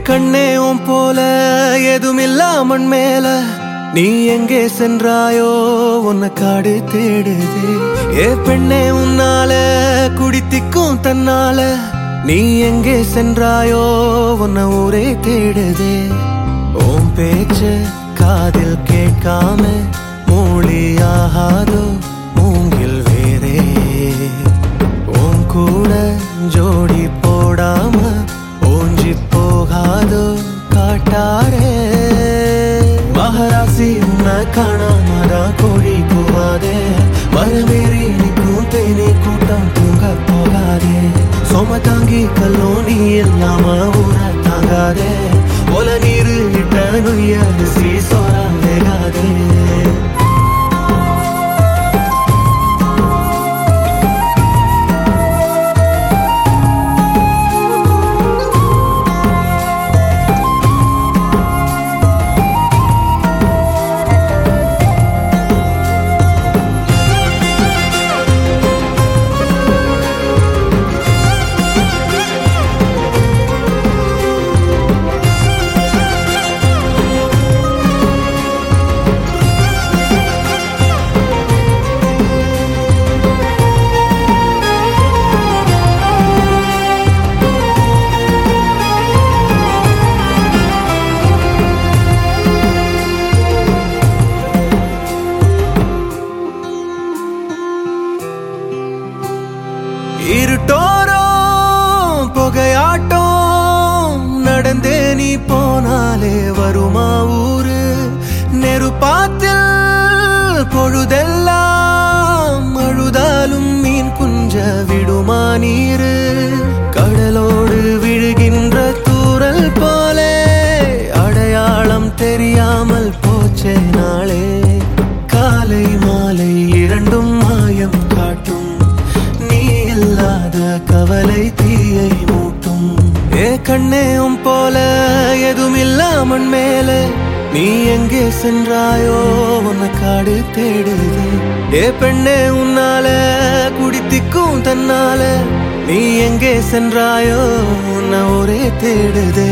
கண்ணே உன் போல எதுமில்லா மண் மேல நீ எங்கே சென்றாயோ உன்னை காடு தேடுது ஏ பெண்ணே உன்னால குடித்திக்கும் தன்னால நீ எங்கே சென்றாயோ உன்னை ஊரே தேடுது ஓம் பேச்ச காதில் கேட்காம மூலியாகாதோ மூங்கில் வேறே உன் கூட ஜோடி போடாம ஓஞ்சி போகாதோ காட்டாரே மகராசி உன்னை காணாமதா கோழி போவாதே வரமேறி நிற்கும் தேனி கூட்டம் தூங்க போகாதே சோம தாங்கி கல்லோ நீ இல்லாம ஊற தாங்காதே ஒல நீரு இட்ட நொய்ய அரிசி சோறா வேகாதே இருட்டோரம் புகையாட்டம் நடந்தே நீ போனாலே வருமா ஊரு நெருப்பாத்தில் பொழுதெல்லாம் அழுதாலும் மீன் குஞ்ச விடுமா நீரு கடலோடு விழுகின்ற தூரல் போலே அடையாளம் தெரியாமல் போச்சே நாளே காலை மாலை இரண்டும் மாயம் காட்டும் நீ இல்லாத கவலை தீயை மூட்டும் ஏ கண்ணே உன் போல எதுமில்லா மண் மேல நீ எங்கே சென்றாயோ உன்னை காடு தேடுது ஏ பெண்ணே உன்னால குடித்திக்கும் தன்னால நீ எங்கே சென்றாயோ உன்னை ஒரே தேடுதே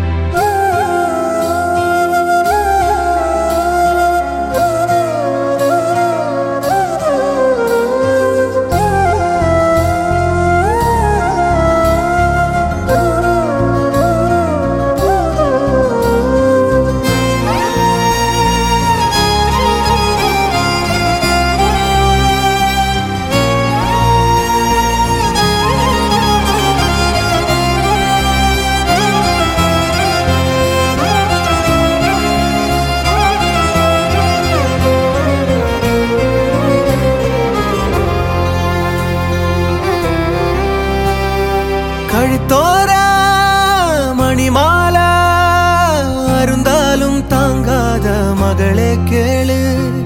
கழுத்தோர மணிமாலா அருந்தாலும் தாங்காத மகளே கேளு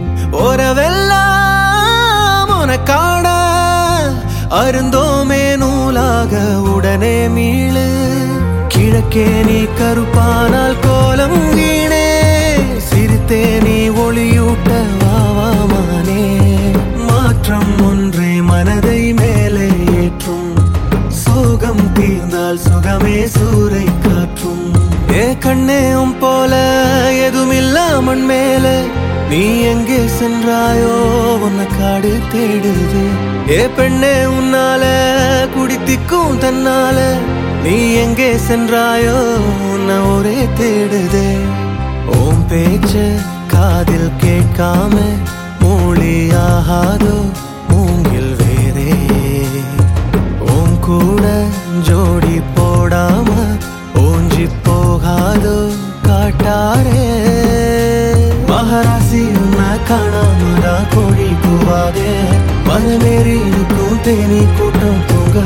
ஓரவெல்லாம் உனக்காட அருந்தோமே நூலாக உடனே மீளு கிழக்கே நீ கருப்பானால் கோலம் வீணே சிரித்தே நீ ஒளியூட்ட வாவாமானே மாற்றம் ஒன்றே மனதை மேலே ஏற்றும் சோகம் தீர்ந்தால் சுகமே சூறை காற்றும் ஏ கண்ணே உன் போல எதுமில்லா மண் மேல நீ எங்கே சென்றாயோ உன்னை காடு தேடுது ஏ பெண்ணே உன்னால குடித்திக்கும் தன்னால நீ எங்கே சென்றாயோ உன்னை ஒரே தேடுதே ஓம் பேச்ச காதில் கேட்காம மூலியாகாதோ மூங்கில் வேறே உன் கூட ஜோடி போடாம ஓஞ்சி போகாதோ காட்டாரே மகராசி உன்னை காணாமதா கோழி கூவாதே மனமேறி இருக்கும் தேனி கூட்டம் தூங்க